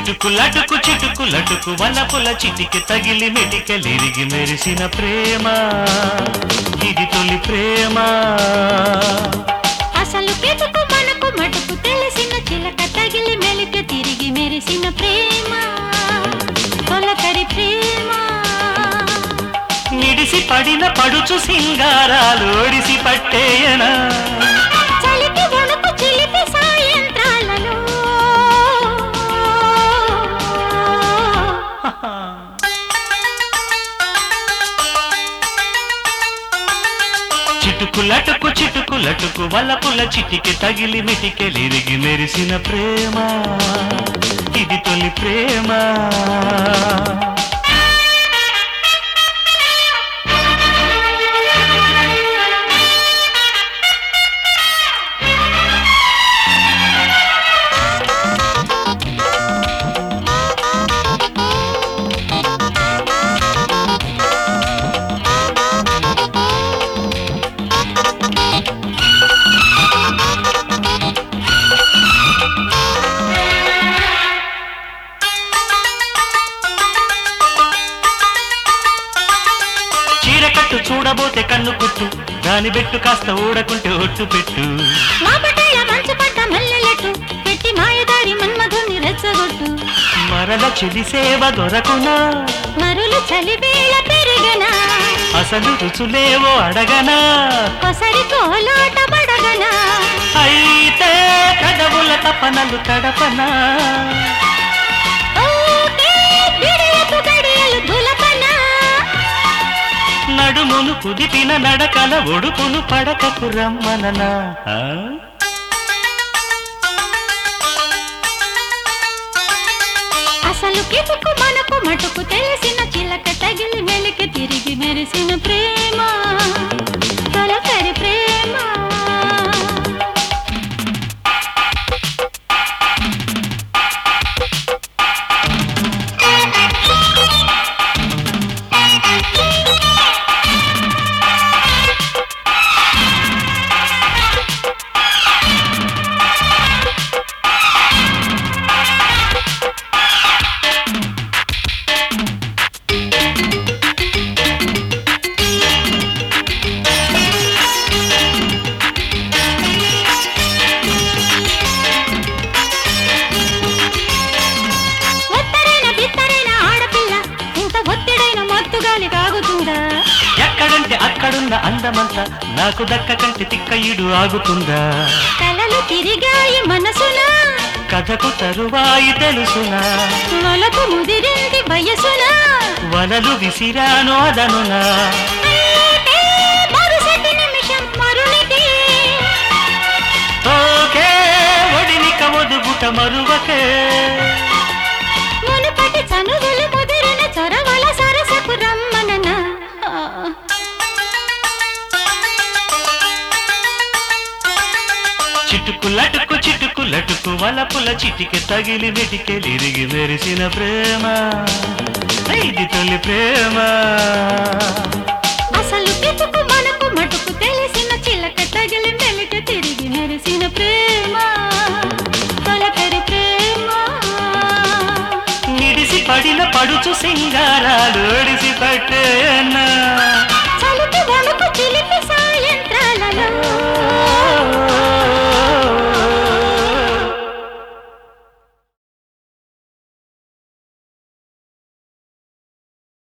చిటుకులటుకు చిటుకులటుకు వలపుల చిటికి తగిలి మెటికలిరిగి మెరిసిన ప్రేమ ఇది తొలి ప్రేమ అసలు కెతుకు మనకు మటుకు తెలిసిన చిలక తగిలి మెలిక తిరిగి మెరిసిన ప్రేమ తొలకరి ప్రేమ నిడిసి పడిన పడుచు సింగారాలు ఒడిసి పట్టేయనా చలికి వణుకు చిలిపి సాయంత్రాలలో చిటుకులటుకు చిటుకులటుకు వలపుల చిటికి తగిలి మిటికెలిరిగి మెరిసిన ప్రేమ ఇది తొలి ప్రేమ చీరకట్టు చూడబోతే కన్ను కుట్టు దాని బెట్టు కాస్త ఊడకుంటే ఒట్టు పెట్టు మాపటేల మంచు పడ్డ మల్లెలెట్టు పెట్టి మాయదారి మన్మధుని రెచ్చగొట్టు మరల చెలి సేవ దొరకునా మరులు చలివేళ పెరిగనా అసలు రుచులేవో అడగనా కొసరి కోలాట పడగనా అయితే కదవుల తపనలు తడపనా ఓకే బిడియపు గడియలు దులపనా నడుమును కుదిపిన నడకల ఒడుపును పడకకు రమ్మననా ఆ? అసలు కిటుకు మనకు మటుకు తెలిసిన చిలక తగిలి మెలికి తిరిగి మెరిసిన ప్రేమ తొలకరి ప్రేమ ఒత్తరైన బిత్తరైన ఆడపిల్ల ఇంత ఒత్తిడైన మత్తుగాలి కాగుతుందా ఎక్కడంటే అక్కడున్న అందమంతా నాకు దక్కకంటే తిక్కయుడు ఆగుతుందా కలలు తిరిగాయి మనసున కథకు తరువాయి తెలుసునా మొలకు ముదిరింది వయసున వలలు విసిరాను అదనునా అయితే మరుసటి నిమిషం మరునికి ఓకే ఒడినిక ఒదుగుట మరువకే మునుపటి చనువులు ముదిరిన చొరవల సరసకు రమ్మనన చిటుకులటుకు చిటుకులటుకు వలపుల చిటికి తగిలి వెటికెలిరిగి మెరిసిన ప్రేమ ఇది తొలి ప్రేమ అసలు పితుకు మనకు మటుకు తెలిసిన చిలక తగిలి మెలిక తిరిగి మెరిసిన ప్రేమ తొలకరి ప్రేమ నిడిసి పడిన పడుచు సింగారాలు ఒడిసి పట్టేనా